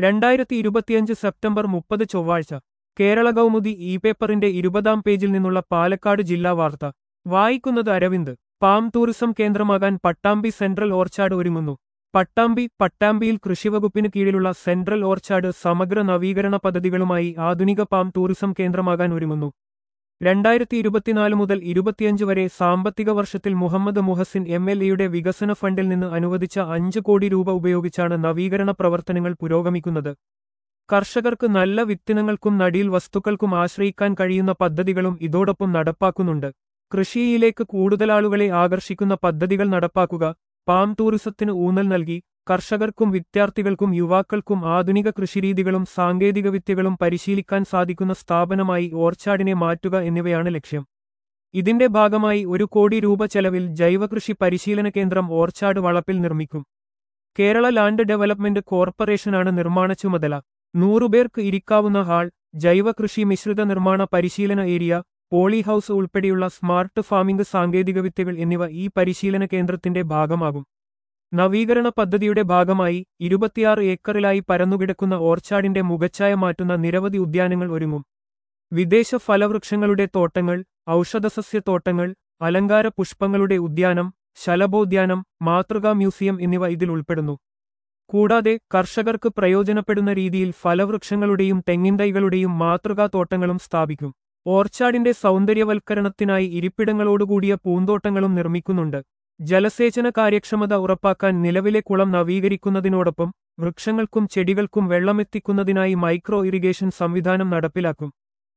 രണ്ടായിരത്തി ഇരുപത്തിയഞ്ച് സെപ്റ്റംബർ മുപ്പത് ചൊവ്വാഴ്ച കേരള കൗമുദി ഇ പേപ്പറിന്റെ ഇരുപതാം പേജിൽ നിന്നുള്ള പാലക്കാട് ജില്ലാ വാർത്ത വായിക്കുന്നത് അരവിന്ദ് പാം ടൂറിസം കേന്ദ്രമാകാൻ പട്ടാമ്പി സെൻട്രൽ ഓർച്ചാഡ് ഒരുങ്ങുന്നു പട്ടാമ്പി പട്ടാമ്പിയിൽ കൃഷിവകുപ്പിന് കീഴിലുള്ള സെൻട്രൽ ഓർച്ചാഡ് സമഗ്ര നവീകരണ പദ്ധതികളുമായി ആധുനിക പാം ടൂറിസം കേന്ദ്രമാകാൻ ഒരുങ്ങുന്നു രണ്ടായിരത്തി ഇരുപത്തിനാല് മുതൽ ഇരുപത്തിയഞ്ച് വരെ സാമ്പത്തിക വർഷത്തിൽ മുഹമ്മദ് മുഹസിൻ എം എൽ എയുടെ വികസന ഫണ്ടിൽ നിന്ന് അനുവദിച്ച അഞ്ച് കോടി രൂപ ഉപയോഗിച്ചാണ് നവീകരണ പ്രവർത്തനങ്ങൾ പുരോഗമിക്കുന്നത് കർഷകർക്ക് നല്ല വിത്തിനങ്ങൾക്കും നടീൽ വസ്തുക്കൾക്കും ആശ്രയിക്കാൻ കഴിയുന്ന പദ്ധതികളും ഇതോടൊപ്പം നടപ്പാക്കുന്നുണ്ട് കൃഷിയിലേക്ക് കൂടുതൽ ആളുകളെ ആകർഷിക്കുന്ന പദ്ധതികൾ നടപ്പാക്കുക പാം ടൂറിസത്തിന് ഊന്നൽ നൽകി കർഷകർക്കും വിദ്യാർത്ഥികൾക്കും യുവാക്കൾക്കും ആധുനിക കൃഷിരീതികളും സാങ്കേതികവിദ്യകളും പരിശീലിക്കാൻ സാധിക്കുന്ന സ്ഥാപനമായി ഓർച്ചാഡിനെ മാറ്റുക എന്നിവയാണ് ലക്ഷ്യം ഇതിന്റെ ഭാഗമായി ഒരു കോടി രൂപ ചെലവിൽ ജൈവകൃഷി പരിശീലന കേന്ദ്രം ഓർച്ചാഡ് വളപ്പിൽ നിർമ്മിക്കും കേരള ലാൻഡ് ഡെവലപ്മെന്റ് കോർപ്പറേഷനാണ് നിർമ്മാണ ചുമതല നൂറുപേർക്ക് ഇരിക്കാവുന്ന ഹാൾ ജൈവകൃഷി മിശ്രിത നിർമ്മാണ പരിശീലന ഏരിയ പോളി ഹൌസ് ഉൾപ്പെടെയുള്ള സ്മാർട്ട് ഫാമിംഗ് സാങ്കേതികവിദ്യകൾ എന്നിവ ഈ പരിശീലന കേന്ദ്രത്തിന്റെ ഭാഗമാകും നവീകരണ പദ്ധതിയുടെ ഭാഗമായി ഇരുപത്തിയാറ് ഏക്കറിലായി പരന്നുകിടക്കുന്ന ഓർച്ചാഡിന്റെ മുഖച്ഛായ മാറ്റുന്ന നിരവധി ഉദ്യാനങ്ങൾ ഒരുങ്ങും വിദേശ ഫലവൃക്ഷങ്ങളുടെ തോട്ടങ്ങൾ ഔഷധസസ്യത്തോട്ടങ്ങൾ അലങ്കാര പുഷ്പങ്ങളുടെ ഉദ്യാനം ശലഭോദ്യാനം മാതൃകാ മ്യൂസിയം എന്നിവ ഇതിൽ ഉൾപ്പെടുന്നു കൂടാതെ കർഷകർക്ക് പ്രയോജനപ്പെടുന്ന രീതിയിൽ ഫലവൃക്ഷങ്ങളുടെയും തെങ്ങിൻതൈകളുടെയും മാതൃകാ തോട്ടങ്ങളും സ്ഥാപിക്കും ഓർച്ചാഡിന്റെ സൗന്ദര്യവൽക്കരണത്തിനായി ഇരിപ്പിടങ്ങളോടുകൂടിയ പൂന്തോട്ടങ്ങളും നിർമ്മിക്കുന്നുണ്ട് ജലസേചന കാര്യക്ഷമത ഉറപ്പാക്കാൻ നിലവിലെ കുളം നവീകരിക്കുന്നതിനോടൊപ്പം വൃക്ഷങ്ങൾക്കും ചെടികൾക്കും വെള്ളമെത്തിക്കുന്നതിനായി മൈക്രോ ഇറിഗേഷൻ സംവിധാനം നടപ്പിലാക്കും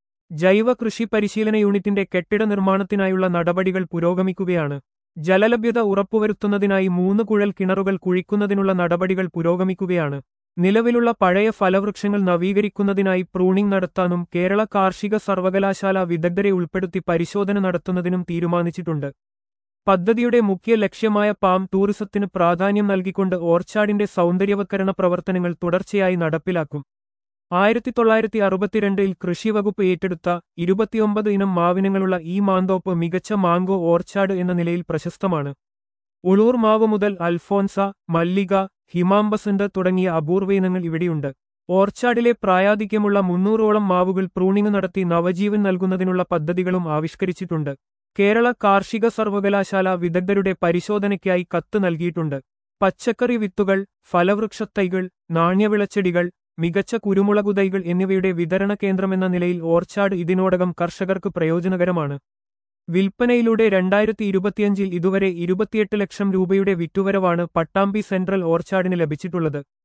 ജൈവ കൃഷി പരിശീലന യൂണിറ്റിന്റെ കെട്ടിട നിർമ്മാണത്തിനായുള്ള നടപടികൾ പുരോഗമിക്കുകയാണ് ജലലഭ്യത ഉറപ്പുവരുത്തുന്നതിനായി മൂന്ന് കുഴൽ കിണറുകൾ കുഴിക്കുന്നതിനുള്ള നടപടികൾ പുരോഗമിക്കുകയാണ് നിലവിലുള്ള പഴയ ഫലവൃക്ഷങ്ങൾ നവീകരിക്കുന്നതിനായി പ്രൂണിംഗ് നടത്താനും കേരള കാർഷിക സർവകലാശാല വിദഗ്ധരെ ഉൾപ്പെടുത്തി പരിശോധന നടത്തുന്നതിനും തീരുമാനിച്ചിട്ടുണ്ട് പദ്ധതിയുടെ മുഖ്യ ലക്ഷ്യമായ പാം ടൂറിസത്തിന് പ്രാധാന്യം നൽകിക്കൊണ്ട് ഓർച്ചാഡിന്റെ സൗന്ദര്യവത്കരണ പ്രവർത്തനങ്ങൾ തുടർച്ചയായി നടപ്പിലാക്കും ആയിരത്തി തൊള്ളായിരത്തി അറുപത്തിരണ്ടിൽ കൃഷിവകുപ്പ് ഏറ്റെടുത്ത ഇരുപത്തിയൊമ്പത് ഇനം മാവിനങ്ങളുള്ള ഈ മാന്തോപ്പ് മികച്ച മാങ്കോ ഓർച്ചാഡ് എന്ന നിലയിൽ പ്രശസ്തമാണ് ഉളൂർ മാവ് മുതൽ അൽഫോൻസ മല്ലിക ഹിമാംബസന്റ് തുടങ്ങിയ അപൂർവ ഇനങ്ങൾ ഇവിടെയുണ്ട് ഓർച്ചാഡിലെ പ്രായാധിക്യമുള്ള മുന്നൂറോളം മാവുകൾ പ്രൂണിംഗ് നടത്തി നവജീവൻ നൽകുന്നതിനുള്ള പദ്ധതികളും ആവിഷ്കരിച്ചിട്ടുണ്ട് കേരള കാർഷിക സർവകലാശാല വിദഗ്ധരുടെ പരിശോധനയ്ക്കായി കത്ത് നൽകിയിട്ടുണ്ട് പച്ചക്കറി വിത്തുകൾ ഫലവൃക്ഷത്തൈകൾ നാണ്യവിളച്ചെടികൾ മികച്ച കുരുമുളകുതൈകൾ എന്നിവയുടെ വിതരണ കേന്ദ്രമെന്ന നിലയിൽ ഓർച്ചാഡ് ഇതിനോടകം കർഷകർക്ക് പ്രയോജനകരമാണ് വിൽപ്പനയിലൂടെ രണ്ടായിരത്തി ഇരുപത്തിയഞ്ചിൽ ഇതുവരെ ഇരുപത്തിയെട്ട് ലക്ഷം രൂപയുടെ വിറ്റുവരവാണ് പട്ടാമ്പി സെൻട്രൽ ഓർച്ചാഡിന് ലഭിച്ചിട്ടുള്ളത്